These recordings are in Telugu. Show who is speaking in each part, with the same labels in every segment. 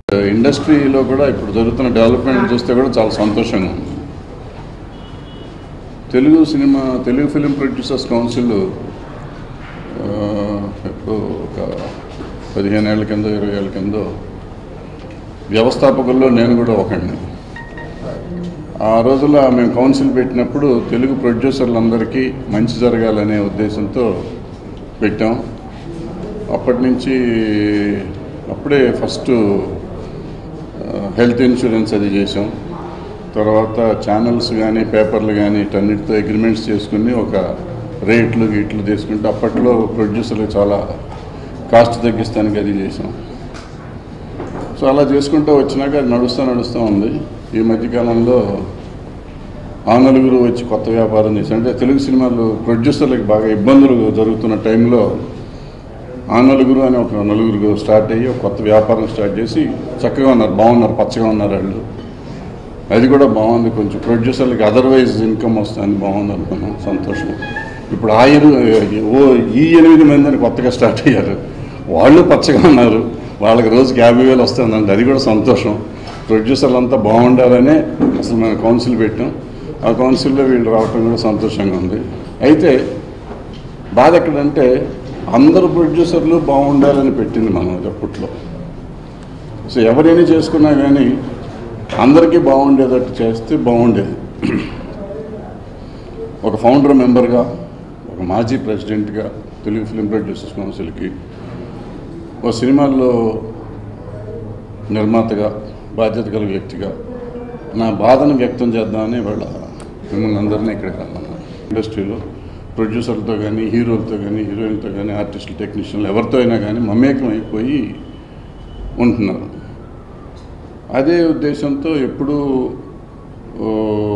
Speaker 1: ఇండస్ట్రీలో కూడా ఇప్పుడు జరుగుతున్న డెవలప్మెంట్ చూస్తే కూడా చాలా సంతోషంగా ఉంది Telugu cinema Telugu film producers council ఆ, ఎప్పుడు ఒక పదిహేను ఏళ్ళ కింద ఇరవై ఏళ్ళ కింద వ్యవస్థాపకుల్లో నేను కూడా ఒకడిని ఆ రోజుల్లో మేము కౌన్సిల్ పెట్టినప్పుడు తెలుగు ప్రొడ్యూసర్లందరికీ మంచి జరగాలనే ఉద్దేశంతో పెట్టాం అప్పటి నుంచి అప్పుడే ఫస్ట్ హెల్త్ ఇన్సూరెన్స్ అది చేసాం తర్వాత ఛానల్స్ కానీ పేపర్లు కానీ వీటన్నిటితో అగ్రిమెంట్స్ చేసుకుని ఒక రేట్లు గీట్లు తీసుకుంటే అప్పట్లో ప్రొడ్యూసర్లు చాలా కాస్ట్ తగ్గిస్తానికి అది చేసాం సో అలా చేసుకుంటూ వచ్చినాక అది నడుస్తూ నడుస్తూ ఉంది ఈ మధ్యకాలంలో ఆ నలుగురు వచ్చి కొత్త వ్యాపారం చేసి అంటే తెలుగు సినిమాలు ప్రొడ్యూసర్లకు బాగా ఇబ్బందులు జరుగుతున్న టైంలో ఆ నలుగురు అని ఒక నలుగురు స్టార్ట్ అయ్యి ఒక కొత్త వ్యాపారం స్టార్ట్ చేసి చక్కగా ఉన్నారు బాగున్నారు పచ్చగా ఉన్నారు వాళ్ళు అది కూడా బాగుంది కొంచెం ప్రొడ్యూసర్లకి అదర్వైజ్ ఇన్కమ్ వస్తుంది బాగుంది అనుకున్నాం సంతోషం ఇప్పుడు ఆ ఇరు ఓ ఈ ఎనిమిది మంది అని కొత్తగా స్టార్ట్ అయ్యారు వాళ్ళు పచ్చగా ఉన్నారు వాళ్ళకి రోజుకి యాభై వేలు వస్తుందండి అది కూడా సంతోషం ప్రొడ్యూసర్లు అంతా బాగుండాలనే అసలు మేము కౌన్సిల్ పెట్టాం ఆ కౌన్సిల్లో వీళ్ళు రావటం కూడా సంతోషంగా ఉంది అయితే బాధ ఎక్కడంటే అందరు ప్రొడ్యూసర్లు బాగుండాలని పెట్టింది మనం అది అప్పట్లో సో ఎవరైనా చేసుకున్నా కానీ అందరికీ బాగుండేటట్టు చేస్తే బాగుండేది ఒక ఫౌండర్ మెంబర్గా ఒక మాజీ ప్రెసిడెంట్గా తెలుగు ఫిలిం ప్రొడ్యూసర్స్ కౌన్సిల్కి ఓ సినిమాల్లో నిర్మాతగా బాధ్యత గల వ్యక్తిగా నా బాధను వ్యక్తం చేద్దామని వాళ్ళ మిమ్మల్ని అందరినీ ఇక్కడికి రమ్మన్నాను ఇండస్ట్రీలో ప్రొడ్యూసర్లతో కానీ హీరోలతో కానీ హీరోయిన్తో కానీ ఆర్టిస్టులు టెక్నీషియన్లు ఎవరితో అయినా కానీ మమేకం అయిపోయి ఉంటున్నారు అదే ఉద్దేశంతో ఎప్పుడూ ఓ,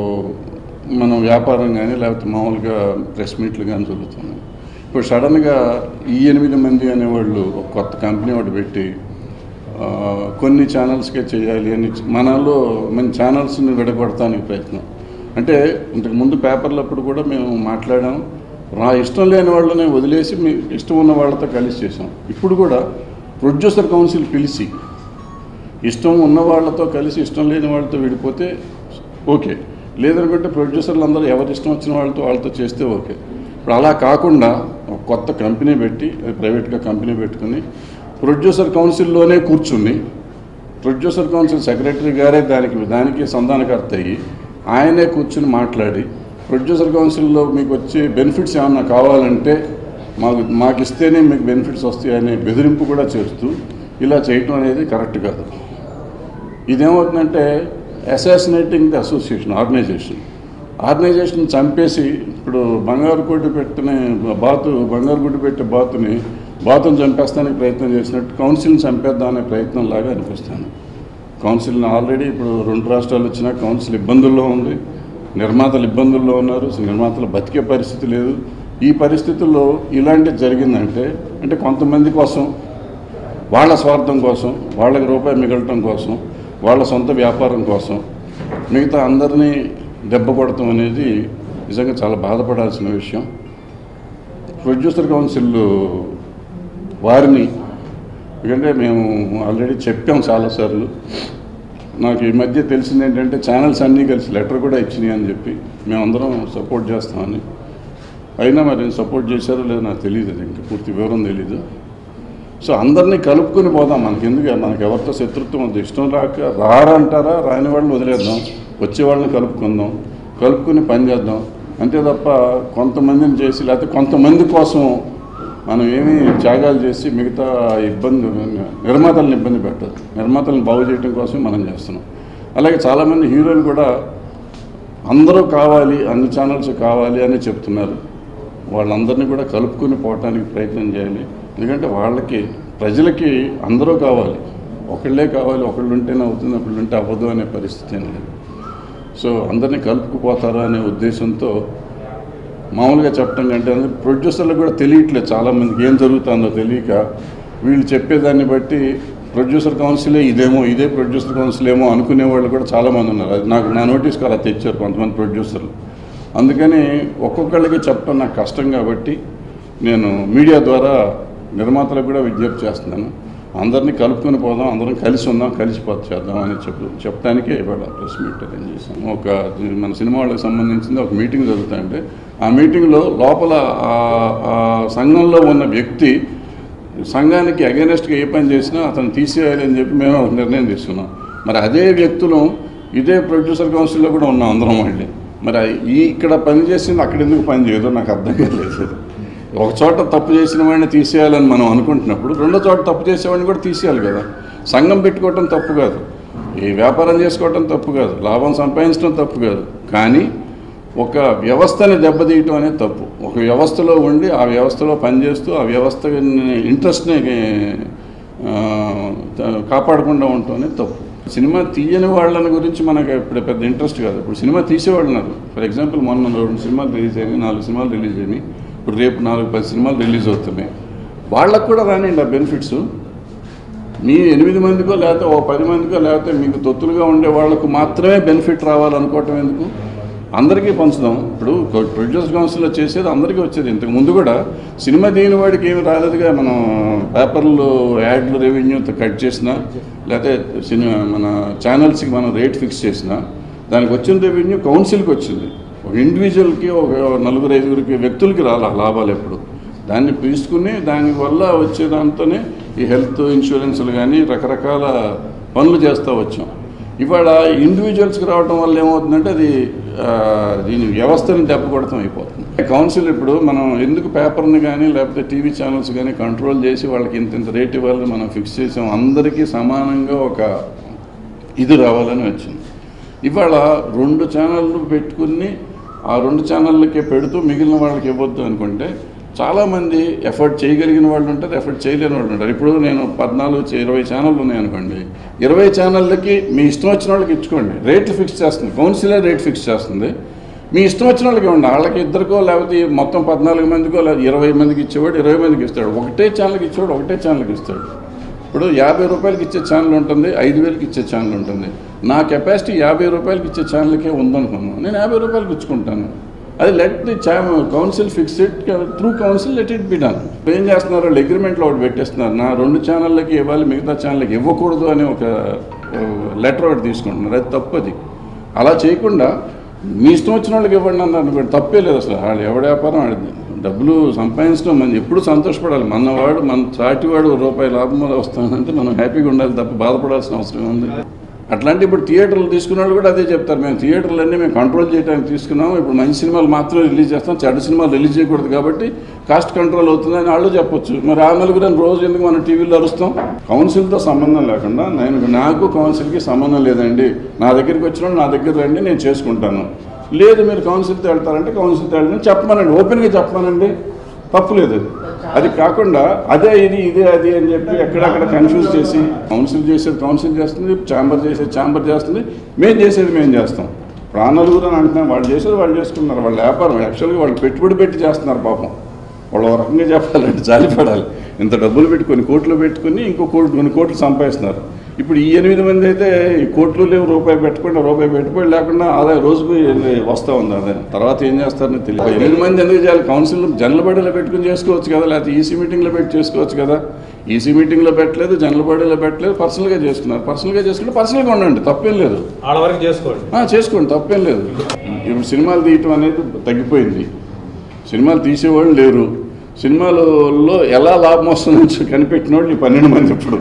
Speaker 1: మనం వ్యాపారం కానీ లేకపోతే మామూలుగా ప్రెస్ మీట్లు కానీ జరుగుతున్నాయి ఇప్పుడు సడన్గా ఈ ఎనిమిది మంది అనేవాళ్ళు ఒక కొత్త కంపెనీ ఒకటి పెట్టి ఆ, కొన్ని ఛానల్స్కే చేయాలి అని మనలో మన ఛానల్స్ని విడగొడటానికి ప్రయత్నం అంటే ఇంతకు ముందు పేపర్లప్పుడు కూడా మేము మాట్లాడాం రా ఇష్టం లేని వాళ్ళని వదిలేసి మీ ఇష్టం ఉన్న వాళ్ళతో కలిసి చేసాం ఇప్పుడు కూడా ప్రొడ్యూసర్ కౌన్సిల్ పిలిచి ఇష్టం ఉన్న వాళ్ళతో కలిసి ఇష్టం లేని వాళ్ళతో విడిపోతే ఓకే లేదనుకుంటే ప్రొడ్యూసర్లు అందరూ ఎవరి ఇష్టం వచ్చిన వాళ్ళతో వాళ్ళతో చేస్తే ఓకే ఇప్పుడు అలా కాకుండా ఒక కొత్త కంపెనీ పెట్టి ప్రైవేట్గా కంపెనీ పెట్టుకుని ప్రొడ్యూసర్ కౌన్సిల్లోనే కూర్చుని ప్రొడ్యూసర్ కౌన్సిల్ సెక్రటరీ గారే దానికి దానికి సంధానకర్త అయ్యి ఆయనే కూర్చుని మాట్లాడి ప్రొడ్యూసర్ కౌన్సిల్లో మీకు వచ్చే బెనిఫిట్స్ ఏమన్నా కావాలంటే మాకు మాకు ఇస్తేనే మీకు బెనిఫిట్స్ వస్తాయనే బెదిరింపు కూడా చేస్తూ ఇలా చేయటం అనేది కరెక్ట్ కాదు ఇదేమవుతుందంటే assassinating the association organization organization చంపేసి ఇప్పుడు బంగారు కొట్టు పెట్టిన బాతు బంగారు గుడ్డు పెట్టే బాతుని బాతుని చంపేస్తానికి ప్రయత్నం చేసినట్టు కౌన్సిల్ని చంపేద్దామనే ప్రయత్నం లాగా అనిపిస్తాను కౌన్సిల్ని ఆల్రెడీ ఇప్పుడు రెండు రాష్ట్రాలు వచ్చినా కౌన్సిల్ ఇబ్బందుల్లో ఉంది నిర్మాతలు ఇబ్బందుల్లో ఉన్నారు అసలు నిర్మాతలు బతికే పరిస్థితి లేదు ఈ పరిస్థితుల్లో ఇలాంటిది జరిగిందంటే అంటే కొంతమంది కోసం వాళ్ళ స్వార్థం కోసం వాళ్ళకి రూపాయి మిగలటం కోసం వాళ్ళ సొంత వ్యాపారం కోసం మిగతా అందరినీ దెబ్బ కొడటం అనేది నిజంగా చాలా బాధపడాల్సిన విషయం ప్రొడ్యూసర్ కౌన్సిల్ వారిని ఎందుకంటే మేము ఆల్రెడీ చెప్పాం చాలాసార్లు నాకు ఈ మధ్య తెలిసింది ఏంటంటే ఛానల్స్ అన్నీ కలిసి లెటర్ కూడా ఇచ్చినాయి అని చెప్పి మేమందరం సపోర్ట్ చేస్తామని అయినా మరి సపోర్ట్ చేశారో లేదో నాకు తెలియదు అది ఇంకా పూర్తి వివరం తెలీదు సో అందరినీ కలుపుకొని పోదాం మనకి ఎందుకు మనకి ఎవరితో శత్రుత్వం వద్దు ఇష్టం రాక రారంటారా రాని వాళ్ళని వదిలేద్దాం వచ్చే వాళ్ళని కలుపుకుందాం కలుపుకొని పని చేద్దాం అంతే తప్ప కొంతమందిని చేసి లేకపోతే కొంతమంది కోసం మనం ఏమీ త్యాగాలు చేసి మిగతా ఇబ్బంది నిర్మాతలను ఇబ్బంది పెట్టదు నిర్మాతలను బాగు చేయడం కోసం మనం చేస్తున్నాం అలాగే చాలామంది హీరోలు కూడా అందరూ కావాలి అన్ని ఛానల్స్ కావాలి అని చెప్తున్నారు వాళ్ళందరినీ కూడా కలుపుకొని పోవటానికి ప్రయత్నం చేయాలి ఎందుకంటే వాళ్ళకి ప్రజలకి అందరూ కావాలి ఒకళ్ళే కావాలి ఒకళ్ళు ఉంటేనే అవుతుంది ఒకళ్ళు ఉంటే అవ్వదు అనే పరిస్థితి ఏం లేదు సో అందరినీ కలుపుకుపోతారా అనే ఉద్దేశంతో మామూలుగా చెప్పడం కంటే ప్రొడ్యూసర్లకు కూడా తెలియట్లేదు చాలామందికి ఏం జరుగుతుందో తెలియక వీళ్ళు చెప్పేదాన్ని బట్టి ప్రొడ్యూసర్ కౌన్సిలే ఇదేమో ఇదే ప్రొడ్యూసర్ కౌన్సిల్ ఏమో అనుకునే వాళ్ళు కూడా చాలామంది ఉన్నారు అది నాకు నా నోటీస్కి అలా తెచ్చారు కొంతమంది ప్రొడ్యూసర్లు అందుకని ఒక్కొక్కళ్ళకి చెప్పడం నాకు కష్టం కాబట్టి నేను మీడియా ద్వారా నిర్మాతలకు కూడా విజ్ఞప్తి చేస్తున్నాను అందరినీ కలుపుకొని పోదాం అందరం కలిసి ఉందాం కలిసి పని చేద్దాం అని చెప్పు చెప్పడానికే ఇవాళ ప్రెస్ మీట్ అరేంజ్ చేశాం ఒక మన సినిమా వాళ్ళకి సంబంధించింది ఒక మీటింగ్ జరుగుతుంటే ఆ మీటింగ్లో లోపల ఆ- ఆ సంఘంలో ఉన్న వ్యక్తి సంఘానికి అగేనెస్ట్గా ఏ పని చేసినా అతను తీసేయాలి అని చెప్పి మేము ఒక నిర్ణయం తీసుకున్నాం మరి అదే వ్యక్తులు ఇదే ప్రొడ్యూసర్ కౌన్సిల్లో కూడా ఉన్నాం అందరం మళ్ళీ మరి ఈ ఇక్కడ పని చేసింది అక్కడ ఎందుకు పని చేయదో నాకు అర్థం కాలేదు ఒక చోట తప్పు చేసిన వాడిని తీసేయాలని మనం అనుకుంటున్నప్పుడు రెండో చోట తప్పు చేసేవాడిని కూడా తీసేయాలి కదా సంఘం పెట్టుకోవటం తప్పు కాదు ఈ వ్యాపారం చేసుకోవటం తప్పు కాదు లాభం సంపాదించడం తప్పు కాదు కానీ ఒక వ్యవస్థని దెబ్బతీయటం అనేది తప్పు ఒక వ్యవస్థలో ఉండి ఆ వ్యవస్థలో పనిచేస్తూ ఆ వ్యవస్థ ఇంట్రెస్ట్ని ఆ, త- కాపాడకుండా ఉండటం అనేది తప్పు సినిమా తీయని వాళ్ళని గురించి మనకు ఇప్పుడు పెద్ద ఇంట్రెస్ట్ కాదు ఇప్పుడు సినిమా తీసేవాళ్ళు ఉన్నారు ఫర్ ఎగ్జాంపుల్ మొన్న రెండు సినిమాలు రిలీజ్ అయినాయి నాలుగు సినిమాలు రిలీజ్ అయినాయి ఇప్పుడు రేపు నాలుగు పది సినిమాలు రిలీజ్ అవుతున్నాయి వాళ్ళకు కూడా రానివ్వండి ఆ బెనిఫిట్స్ మీ ఎనిమిది మందికో లేకపోతే ఓ పది మందికో లేకపోతే మీకు తొత్తులుగా ఉండే వాళ్ళకు మాత్రమే బెనిఫిట్ రావాలనుకోవటం ఎందుకు అందరికీ పంచుదాం ఇప్పుడు ప్రొడ్యూసర్ కౌన్సిల్లో చేసేది అందరికీ వచ్చేది ఇంతకు ముందు కూడా సినిమా దీని వాడికి ఏమి రాలేదుగా మనం పేపర్లు యాడ్లు రెవెన్యూ కట్ చేసినా లేకపోతే సినిమా మన ఛానల్స్కి మనం రేట్ ఫిక్స్ చేసినా దానికి వచ్చిన రెవెన్యూ కౌన్సిల్కి వచ్చింది ఒక ఇండివిజువల్కి ఒక నలుగురు ఐదుగురికి వ్యక్తులకి రాల లాభాలు ఎప్పుడు దాన్ని తీసుకుని దానివల్ల వచ్చే దాంతోనే ఈ హెల్త్ ఇన్సూరెన్స్లు కానీ రకరకాల పనులు చేస్తూ వచ్చాం ఇవాళ ఇండివిజువల్స్కి రావడం వల్ల ఏమవుతుందంటే అది ఆ, దీని వ్యవస్థని దెబ్బ కొడతాం అయిపోతుంది కౌన్సిల్ ఇప్పుడు మనం ఎందుకు పేపర్ని కానీ లేకపోతే టీవీ ఛానల్స్ కానీ కంట్రోల్ చేసి వాళ్ళకి ఇంత ఇంత రేట్ ఇవ్వాలని మనం ఫిక్స్ చేసాం అందరికీ సమానంగా ఒక ఇది రావాలని వచ్చింది ఇవాళ రెండు ఛానళ్ళు పెట్టుకుని ఆ రెండు ఛానళ్ళకే పెడుతూ మిగిలిన వాళ్ళకి ఇవ్వద్దు అనుకుంటే చాలామంది ఎఫర్ట్ చేయగలిగిన వాళ్ళు ఉంటారు ఎఫర్ట్ చేయలేని వాళ్ళు ఉంటారు ఇప్పుడు నేను పద్నాలుగు చే- ఇరవై ఛానళ్ళు ఉన్నాయనుకోండి ఇరవై ఛానళ్ళకి మీ ఇష్టం వచ్చిన వాళ్ళకి ఇచ్చుకోండి రేట్లు ఫిక్స్ చేస్తుంది కౌన్సిలే రేట్ ఫిక్స్ చేస్తుంది మీ ఇష్టం వచ్చిన వాళ్ళకి ఇవ్వండి వాళ్ళకి ఇద్దరికో లేకపోతే ఈ మొత్తం పద్నాలుగు మందికో లేదా ఇరవై మందికి ఇచ్చేవాడు ఇరవై మందికి ఇస్తాడు ఒకటే ఛానల్కి ఇచ్చేవాడు ఒకటే ఛానల్కి ఇస్తాడు ఇప్పుడు యాభై రూపాయలకి ఇచ్చే ఛానల్ ఉంటుంది ఐదు వేలకి ఇచ్చే ఛానల్ ఉంటుంది నా కెపాసిటీ యాభై రూపాయలకి ఇచ్చే ఛానల్కే ఉందనుకున్నాను నేను యాభై రూపాయలకి ఇచ్చుకుంటాను అది లెట్ ది చా council fix it through council let it be done ఏం చేస్తున్నారు వాళ్ళు అగ్రిమెంట్లో ఒకటి పెట్టేస్తున్నారు నా రెండు ఛానళ్ళకి ఇవ్వాలి మిగతా ఛానల్కి ఇవ్వకూడదు అని ఒక లెటర్ ఒకటి తీసుకుంటున్నారు అది తప్పది అలా చేయకుండా మీ ఇష్టం వచ్చిన వాళ్ళకి ఇవ్వండి అన్నారు అనుకోండి తప్పే లేదు అసలు వాళ్ళు ఎవడ వ్యాపారం ఆడింది డబ్బులు సంపాదించడం మనం ఎప్పుడు సంతోషపడాలి మనవాడు మన సాటివాడు రూపాయి లాభం వస్తానంటే మనం హ్యాపీగా ఉండాలి తప్ప బాధపడాల్సిన అవసరం ఉంది అట్లాంటి ఇప్పుడు థియేటర్లు తీసుకున్న వాళ్ళు కూడా అదే చెప్తారు మేము థియేటర్లు అన్నీ మేము కంట్రోల్ చేయడానికి తీసుకున్నాం ఇప్పుడు మంచి సినిమాలు మాత్రమే రిలీజ్ చేస్తాం చెడ్డ సినిమాలు రిలీజ్ చేయకూడదు కాబట్టి కాస్ట్ కంట్రోల్ అవుతుందని వాళ్ళు చెప్పొచ్చు మరి ఆ నలుగురు రోజు ఎందుకు మనం టీవీలో అరుస్తాం కౌన్సిల్తో సంబంధం లేకుండా నేను నాకు కౌన్సిల్కి సంబంధం లేదండి నా దగ్గరికి వచ్చిన వాళ్ళు నా దగ్గర రండి నేను చేసుకుంటాను లేదు మీరు కౌన్సిల్తో వెళ్తారంటే కౌన్సిల్తో వెళ్ళండి చెప్పమనండి ఓపెన్గా చెప్పమనండి తప్పు లేదు అది. అది కాకుండా అదే ఇది ఇదే అది అని చెప్పి ఎక్కడక్కడ కన్ఫ్యూజ్ చేసి కౌన్సిల్ చేసేది కౌన్సిల్ చేస్తుంది ఛాంబర్ చేసేది ఛాంబర్ చేస్తుంది మేము చేసేది మేము చేస్తాం ఇప్పుడు ఆ నలుగురు అని అంటున్నాం వాళ్ళు చేసేది వాళ్ళు చేసుకున్నారు వాళ్ళ వ్యాపారం యాక్చువల్గా వాళ్ళు పెట్టుబడి పెట్టి చేస్తున్నారు పాపం వాళ్ళు ఒక రకంగా చెప్పాలంటే జాలిపడాలి ఇంత డబ్బులు పెట్టి కొన్ని కోట్లు పెట్టుకుని ఇంకో కోట్లు కొన్ని కోట్లు సంపాదిస్తున్నారు ఇప్పుడు ఈ ఎనిమిది మంది అయితే ఈ కోట్లు లేవు రూపాయి పెట్టుకుంటే రూపాయి పెట్టుబడి లేకుండా ఆదాయం రోజుకు వస్తూ ఉంది ఆదాయం తర్వాత ఏం చేస్తారని తెలియదు ఎనిమిది మంది ఎందుకు చేయాలి కౌన్సిల్ జనరల్ బాడీలో పెట్టుకుని చేసుకోవచ్చు కదా లేకపోతే ఈసీ మీటింగ్లో పెట్టి చేసుకోవచ్చు కదా ఈసీ మీటింగ్లో పెట్టలేదు జనరల్ బాడీలో పెట్టలేదు పర్సనల్గా చేసుకున్నారు పర్సనల్గా చేసుకుంటే పర్సనల్గా ఉండండి తప్పేం లేదు
Speaker 2: ఆడ వరకు చేసుకోండి
Speaker 1: ఆ, చేసుకోండి తప్పేం లేదు ఇప్పుడు సినిమాలు తీయటం అనేది తగ్గిపోయింది సినిమాలు తీసేవాళ్ళు లేరు సినిమాలలో ఎలా లాభం వస్తుందో కనిపెట్టిన వాళ్ళు ఈ పన్నెండు మంది ఇప్పుడు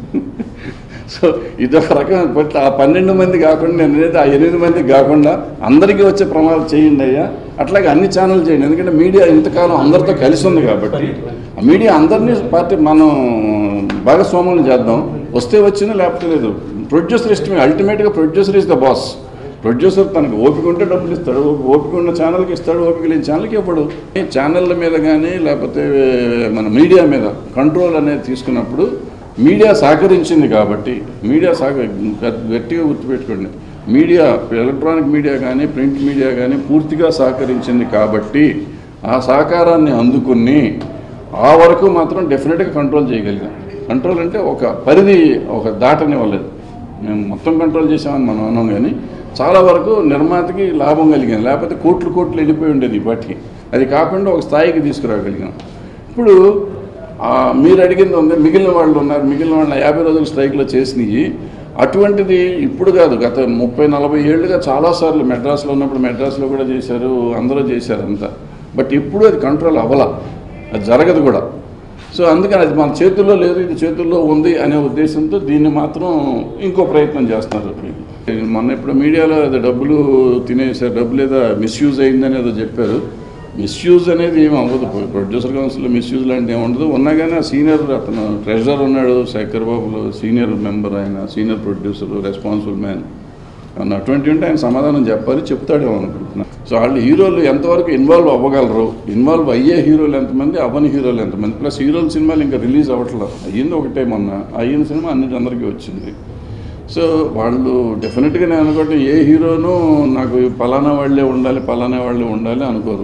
Speaker 1: సో ఇదొక రకమైన బట్ ఆ పన్నెండు మంది కాకుండా నేను అనేది ఆ ఎనిమిది మంది కాకుండా అందరికీ వచ్చే ప్రమాదం చేయండి అయ్యా అట్లాగే అన్ని ఛానల్ చేయండి ఎందుకంటే మీడియా ఇంతకాలం అందరితో కలిసి ఉంది కాబట్టి ఆ మీడియా అందరినీ పార్టీ మనం భాగస్వాములు చేద్దాం వస్తే వచ్చింది లేకపోతే లేదు ప్రొడ్యూసర్ ఇష్టమే అల్టిమేట్గా producer is the boss producer తనకు ఓపిక ఉంటే డబ్బులు ఇస్తాడు ఓపి- ఓపిక ఉన్న ఛానల్కి ఇస్తాడు ఓపిక లేని ఛానల్కి ఇవ్వడు ఈ ఛానళ్ళ మీద కానీ లేకపోతే మన మీడియా మీద కంట్రోల్ అనేది తీసుకున్నప్పుడు మీడియా సహకరించింది కాబట్టి మీడియా సహక గట్- గట్టిగా గుర్తుపెట్టుకోండి మీడియా ఎలక్ట్రానిక్ మీడియా కానీ ప్రింట్ మీడియా కానీ పూర్తిగా సహకరించింది కాబట్టి ఆ సహకారాన్ని అందుకుని ఆ వరకు మాత్రం డెఫినెట్గా కంట్రోల్ చేయగలిగాం కంట్రోల్ అంటే ఒక పరిధి ఒక దాటనివ్వలేదు మేము మొత్తం కంట్రోల్ చేసామని మనం అన్నాం కానీ చాలా వరకు నిర్మాతకి లాభం కలిగింది లేకపోతే కోట్లు కోట్లు వెళ్ళిపోయి ఉండేది ఇప్పటికి అది కాకుండా ఒక స్థాయికి తీసుకురాగలిగాం ఇప్పుడు ఆ, మీరు అడిగింది ఉంది మిగిలిన వాళ్ళు ఉన్నారు మిగిలిన వాళ్ళు యాభై రోజులు స్ట్రైక్లో చేసినవి అటువంటిది ఇప్పుడు కాదు గత ముప్పై నలభై ఏళ్ళుగా చాలాసార్లు మెడ్రాస్లో ఉన్నప్పుడు మెడ్రాస్లో కూడా చేశారు అందరూ చేశారు అంతా బట్ ఇప్పుడు అది కంట్రోల్ అవ్వాల అది జరగదు కూడా సో అందుకని అది మన చేతుల్లో లేదు ఇది చేతుల్లో ఉంది అనే ఉద్దేశంతో దీన్ని మాత్రం ఇంకో ప్రయత్నం చేస్తున్నారు మొన్న ఇప్పుడు మీడియాలో అది డబ్బులు తినేసారు డబ్బులు ఏదో మిస్యూజ్ అయిందని ఏదో చెప్పారు మిస్యూజ్ అనేది ఏమి అవ్వదు ప్రొడ్యూసర్ కౌన్సిల్లో మిస్యూజ్ లాంటి ఏమి ఉండదు ఉన్నా కానీ ఆ సీనియర్ అతను ట్రెజరర్ ఉన్నాడు శేఖర్ బాబులో సీనియర్ మెంబర్ ఆయన సీనియర్ ప్రొడ్యూసర్ రెస్పాన్సిబుల్ మ్యాన్ అన్న అటువంటి ఉంటే ఆయన సమాధానం చెప్పాలి చెప్తాడేమో అనుకుంటున్నా సో వాళ్ళు హీరోలు ఎంతవరకు ఇన్వాల్వ్ అవ్వగలరు ఇన్వాల్వ్ అయ్యే హీరోలు ఎంతమంది అవ్వని హీరోలు ఎంతమంది ప్లస్ హీరోల సినిమాలు ఇంకా రిలీజ్ అవ్వట్లేదు అయ్యింది ఒకటే మొన్న అయిన సినిమా అన్నిటి అందరికీ వచ్చింది సో వాళ్ళు డెఫినెట్గా నేను అనుకోవటం ఏ హీరోను నాకు పలానా వాళ్ళే ఉండాలి పలానా వాళ్ళే ఉండాలి అనుకోరు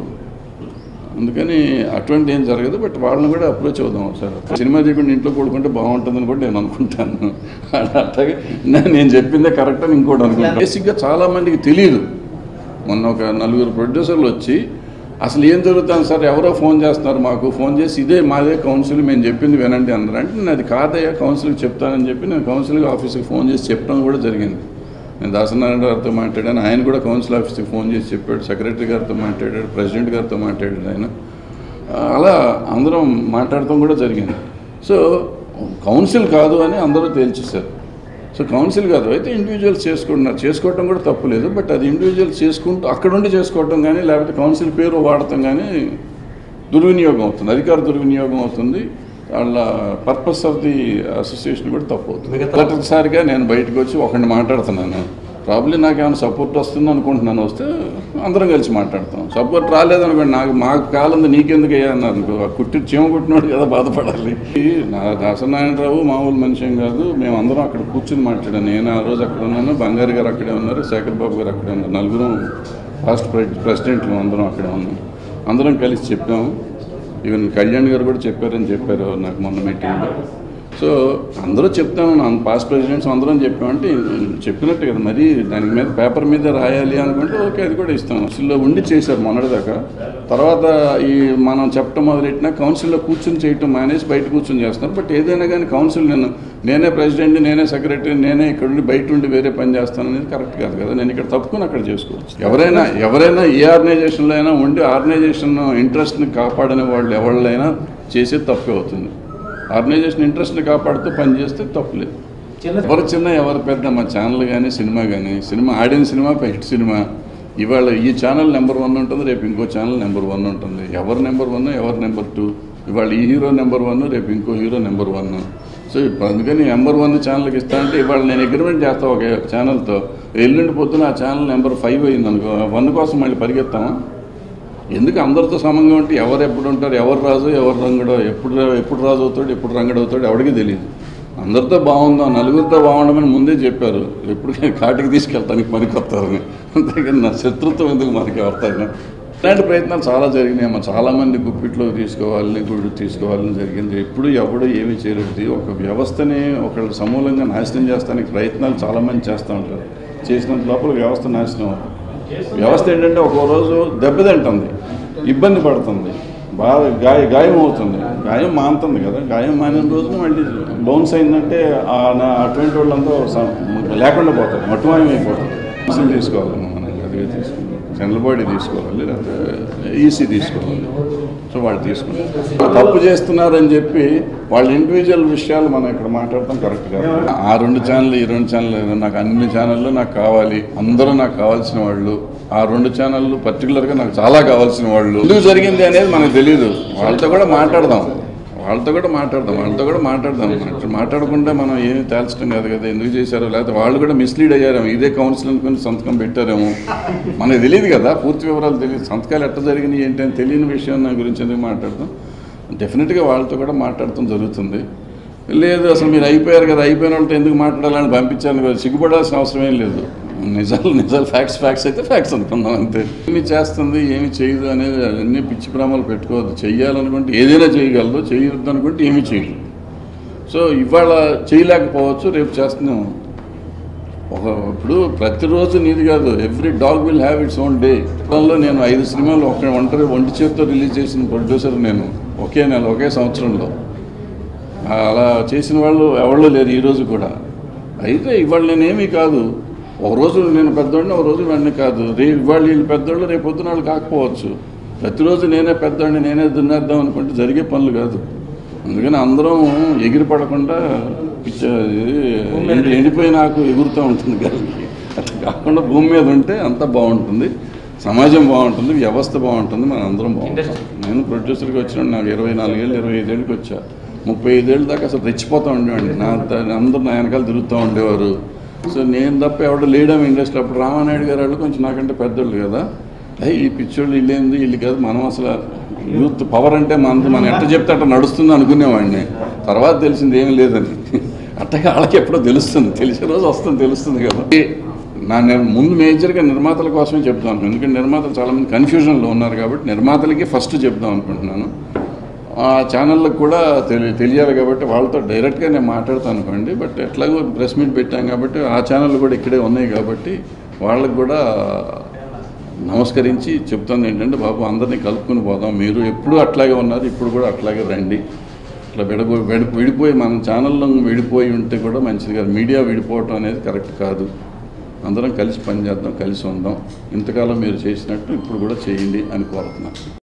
Speaker 1: అందుకని అటువంటి ఏం జరగదు బట్ వాళ్ళని కూడా అప్రోచ్ అవుదాం సార్ సినిమా చేయకుండా ఇంట్లో కూడుకుంటే బాగుంటుందని కూడా నేను అనుకుంటాను అట్లాగే నే- నేను చెప్పిందే కరెక్ట్ అని ఇంకోటి అనుకుంటాను బేసిక్గా చాలా మందికి తెలియదు మొన్న ఒక నలుగురు ప్రొడ్యూసర్లు వచ్చి అసలు ఏం జరుగుతుంది సార్ ఎవరో ఫోన్ చేస్తున్నారు మాకు ఫోన్ చేసి ఇదే మాదే కౌన్సిల్ మేము చెప్పింది వినండి అన్నారు అంటే నేను అది కాదయ్యా కౌన్సిల్కి చెప్తానని చెప్పి నేను కౌన్సిల్ ఆఫీస్కి ఫోన్ చేసి చెప్పడం కూడా జరిగింది నేను దాసనారాయణ గారితో మాట్లాడాను ఆయన కూడా కౌన్సిల్ ఆఫీస్కి ఫోన్ చేసి చెప్పాడు సెక్రటరీ గారితో మాట్లాడాడు ప్రెసిడెంట్ గారితో మాట్లాడాడు ఆయన ఆ, అలా అందరం మాట్లాడటం కూడా జరిగింది సో కౌన్సిల్ కాదు అని అందరూ తేల్చేశారు సో కౌన్సిల్ కాదు అయితే ఇండివిజువల్స్ చేసుకుంటున్నారు చేసుకోవటం కూడా తప్పు లేదు బట్ అది ఇండివిజువల్స్ చేసుకుంటూ అక్కడ ఉండి చేసుకోవటం కానీ లేకపోతే కౌన్సిల్ పేరు వాడటం కానీ దుర్వినియోగం అవుతుంది అధికార దుర్వినియోగం అవుతుంది వాళ్ళ పర్పస్ ఆఫ్ ది అసోసియేషన్ కూడా తప్పు అవుతుంది
Speaker 2: మిగతా-
Speaker 1: మొదటిసారిగా నేను బయటకు వచ్చి ఒకరిని మాట్లాడుతున్నాను ప్రాబ్లీ నాకు ఏమైనా సపోర్ట్ వస్తుంది అనుకుంటున్నాను వస్తే అందరం కలిసి మాట్లాడతాం సపోర్ట్ రాలేదనుకోండి నాకు మాకు కాలంది నీకెందుకు అయ్యా అన్నారు అనుకో ఆ కుట్టి చీమ కుట్టినోడు కదా బాధపడాలి ఈ నా దాసనారాయణరావు మామూలు మనిషి కాదు మేము అందరం అక్కడ కూర్చుని మాట్లాడాను నేను ఆ రోజు అక్కడ ఉన్నాను బంగారు గారు అక్కడే ఉన్నారు శేఖర్ బాబు గారు అక్కడే ఉన్నారు నలుగురం రాష్ట్ర ప్రె- ప్రెసిడెంట్లు అందరం అక్కడే ఉన్నాం అందరం కలిసి చెప్పాము ఈవెన్ కళ్యాణ్ గారు కూడా చెప్పారని చెప్పారు నాకు మొన్న మీటింగ్లో సో అందరూ చెప్తాను పాస్ట్ ప్రెసిడెంట్స్ అందరం చెప్పామంటే చెప్పినట్టు కదా మరి దాని మీద పేపర్ మీద రాయాలి అనుకుంటే ఓకే అది కూడా ఇస్తాం కౌన్సిల్లో ఉండి చేశారు మొన్నటిదాకా తర్వాత ఈ మనం చెప్పడం మొదలెట్టినా కౌన్సిల్లో కూర్చొని చేయటం మానేసి బయట కూర్చొని చేస్తున్నారు బట్ ఏదైనా కానీ కౌన్సిల్ నేను నేనే ప్రెసిడెంట్ నేనే సెక్రటరీ నేనే ఇక్కడ ఉండి బయట ఉండి వేరే పని చేస్తాను అనేది కరెక్ట్ కాదు కదా నేను ఇక్కడ తప్పుకొని అక్కడ చేసుకోవచ్చు ఎవరైనా ఎవరైనా ఏ ఆర్గనైజేషన్లో అయినా ఉండి ఆర్గనైజేషన్ ఇంట్రెస్ట్ని కాపాడని వాళ్ళు ఎవళ్ళైనా చేసేది తప్పే అవుతుంది ఆర్గనైజేషన్ ఇంట్రెస్ట్ని కాపాడుతూ పని చేస్తే తప్పులేదు
Speaker 2: చిన్న
Speaker 1: ఎవరు చిన్న ఎవరు పెద్ద మా ఛానల్ కానీ సినిమా కానీ సినిమా ఆడిన సినిమా హిట్ సినిమా ఇవాళ ఈ ఛానల్ నెంబర్ వన్ ఉంటుంది రేపు ఇంకో ఛానల్ నెంబర్ వన్ ఉంటుంది ఎవరు నెంబర్ వన్ ఎవరు నెంబర్ టూ ఇవాళ ఈ హీరో నెంబర్ వన్ రేపు ఇంకో హీరో నెంబర్ వన్ సో ఇప్పుడు అందుకని నెంబర్ వన్ ఛానల్కి ఇస్తా అంటే ఇవాళ నేను అగ్రిమెంట్ చేస్తా ఒక ఛానల్తో ఎల్లుండి పొద్దున ఆ ఛానల్ నెంబర్ ఫైవ్ అయింది అనుకో వన్ కోసం మళ్ళీ పరిగెత్తామా ఎందుకు అందరితో సమంగా ఉంటే ఎవరు ఎప్పుడు ఉంటారు ఎవరు రాజు ఎవరు రంగడో ఎప్పుడు ఎప్పుడు రాజు అవుతాడు ఎప్పుడు రంగడు అవుతాడు ఎవరికి తెలియదు అందరితో బాగుందాం నలుగురితో బాగుండమని ముందే చెప్పారు ఎప్పుడు కాటికి తీసుకెళ్తానికి పనికొస్తారని అంతేకాని నా శత్రుత్వం ఎందుకు మనకి ఎవరితోనే ఇలాంటి ప్రయత్నాలు చాలా జరిగినాయి అమ్మ చాలామంది గుప్పిట్లో తీసుకోవాలని గుడి తీసుకోవాలని జరిగింది ఎప్పుడు ఎవడు ఏమీ చేయలేదు ఒక వ్యవస్థని ఒకళ్ళు సమూలంగా నాశనం చేస్తానికి ప్రయత్నాలు చాలామంది చేస్తూ ఉంటారు చేసినంత లోపల వ్యవస్థ నాశనం అవుతుంది వ్యవస్థ ఏంటంటే ఒక్కో రోజు దెబ్బతింటుంది ఇబ్బంది పడుతుంది బాగా గాయ గాయం అవుతుంది గాయం మానుతుంది కదా గాయం మానిన రోజున మళ్ళీ బౌన్స్ అయిందంటే ఆ నా అటువంటి వాళ్ళంతా స- లేకుండా పోతారు మట్టుమాయం అయిపోతారు కౌన్సిల్ తీసుకోవాలి మనం అదిగా తీసుకోవాలి జనరల్ బాడీ తీసుకోవాలి లేకపోతే ఈసీ తీసుకోవాలి సో వాళ్ళు తీసుకుంటారు తప్పు చేస్తున్నారని చెప్పి వాళ్ళ ఇండివిజువల్ విషయాలు మనం ఇక్కడ మాట్లాడటం కరెక్ట్ కాదు ఆ రెండు ఛానల్ ఈ రెండు ఛానల్ నాకు అన్ని ఛానళ్ళు నాకు కావాలి అందరూ నాకు కావాల్సిన వాళ్ళు ఆ రెండు ఛానళ్ళు పర్టికులర్గా నాకు చాలా కావాల్సిన వాళ్ళు ఎందుకు జరిగింది అనేది మనకు తెలియదు వాళ్ళతో కూడా మాట్లాడదాం వాళ్ళతో కూడా మాట్లాడదాం వాళ్ళతో కూడా మాట్లాడదాం అట్లా మాట్లాడకుండా మనం ఏమి తేల్చడం కాదు కదా ఎందుకు చేశారో లేకపోతే వాళ్ళు కూడా మిస్లీడ్ అయ్యారేమో ఇదే కౌన్సిల్ అనుకుని సంతకం పెట్టారేమో మనకు తెలియదు కదా పూర్తి వివరాలు తెలియదు సంతకాలు ఎట్లా జరిగినాయి ఏంటి అని తెలియని విషయం నా గురించి ఎందుకు మాట్లాడతాం డెఫినెట్గా వాళ్ళతో కూడా మాట్లాడటం జరుగుతుంది లేదు అసలు మీరు అయిపోయారు కదా అయిపోయిన వాళ్ళతో ఎందుకు మాట్లాడాలని పంపించాను కదా సిగ్గుపడాల్సిన అవసరం ఏం లేదు నిజాలు నిజాలు ఫ్యాక్ట్స్ ఫ్యాక్ట్స్ అయితే ఫ్యాక్ట్స్ అనుకుందాం అంతే ఏమి చేస్తుంది ఏమి చేయదు అనేది అన్ని పిచ్చి భ్రమలు పెట్టుకోవద్దు చెయ్యాలనుకుంటే ఏదైనా చేయగలదు చేయొద్దు అనుకుంటే ఏమీ చేయదు సో ఇవాళ చేయలేకపోవచ్చు రేపు చేస్తున్నాం ఒక ఇప్పుడు ప్రతిరోజు నీది కాదు every dog will have its own day లో నేను ఐదు సినిమాలు ఒక ఒంటరి ఒంటి చేతితో రిలీజ్ చేసిన ప్రొడ్యూసర్ నేను ఒకే నెల ఒకే సంవత్సరంలో అలా చేసిన వాళ్ళు ఎవరు లేరు ఈరోజు కూడా అయితే ఇవాళ నేనేమీ కాదు ఒక రోజు నేను పెద్దోడిని ఒక రోజు వాడిని కాదు రే ఇవాళ వీళ్ళు పెద్దోళ్ళు రేపు పొద్దున వాళ్ళు కాకపోవచ్చు ప్రతిరోజు నేనే పెద్దోడిని నేనే దున్నేద్దాం అనుకుంటే జరిగే పనులు కాదు అందుకని అందరం ఎగిరి పడకుండా పిచ్చ ఎండి- ఎండిపోయి నాకు ఎగురుతూ ఉంటుంది గాలికి అట్లా కాకుండా భూమి మీద ఉంటే అంతా బాగుంటుంది సమాజం బాగుంటుంది వ్యవస్థ బాగుంటుంది మన అందరం బాగుంటుంది నేను ప్రొడ్యూసర్కి వచ్చిన నాకు ఇరవై నాలుగేళ్ళు ఇరవై ఐదేళ్ళకి వచ్చా ముప్పై ఐదేళ్ళ దాకా అసలు రెచ్చిపోతూ ఉండేవాడిని నా త- అందరూ నా వెనకాల తిరుగుతూ ఉండేవారు సో నేను తప్ప ఎవడు లేడమ్ ఇండస్ట్రీ అప్పుడు రామానాయుడు గారు వాళ్ళు కొంచెం నాకంటే పెద్దోళ్ళు కదా అయ్యి ఈ పిచ్చోళ్ళు వీళ్ళేంది వీళ్ళు కాదు మనం అసలు యూత్ పవర్ అంటే మనది మనం ఎట్ట చెప్తే అట్ట నడుస్తుంది అనుకునేవాడిని తర్వాత తెలిసింది ఏమీ లేదని అట్టగా వాళ్ళకి ఎప్పుడో తెలుస్తుంది తెలిసే రోజు వస్తుంది తెలుస్తుంది కదా నా నిర్ ముందు మేజర్గా నిర్మాతల కోసమే చెప్తాను ఎందుకంటే నిర్మాతలు చాలామంది కన్ఫ్యూజన్లో ఉన్నారు కాబట్టి నిర్మాతలకి ఫస్ట్ చెప్దాం అనుకుంటున్నాను ఆ ఛానళ్ళకు కూడా తెలి తెలియాలి కాబట్టి వాళ్ళతో డైరెక్ట్గా నేను మాట్లాడతాను అనుకోండి బట్ ఎట్లాగో ప్రెస్ మీట్ పెట్టాం కాబట్టి ఆ ఛానళ్ళు కూడా ఇక్కడే ఉన్నాయి కాబట్టి వాళ్ళకు కూడా నమస్కరించి చెప్తుంది ఏంటంటే బాబు అందరినీ కలుపుకొని పోదాం మీరు ఎప్పుడు అట్లాగే ఉన్నారు ఇప్పుడు కూడా అట్లాగే రండి ఇట్లా విడగో విడి విడిపోయి మన ఛానల్లో విడిపోయి ఉంటే కూడా మంచిది కాదు మీడియా విడిపోవటం అనేది కరెక్ట్ కాదు అందరం కలిసి పనిచేద్దాం కలిసి ఉందాం ఇంతకాలం మీరు చేసినట్టు ఇప్పుడు కూడా చేయండి అని కోరుతున్నాను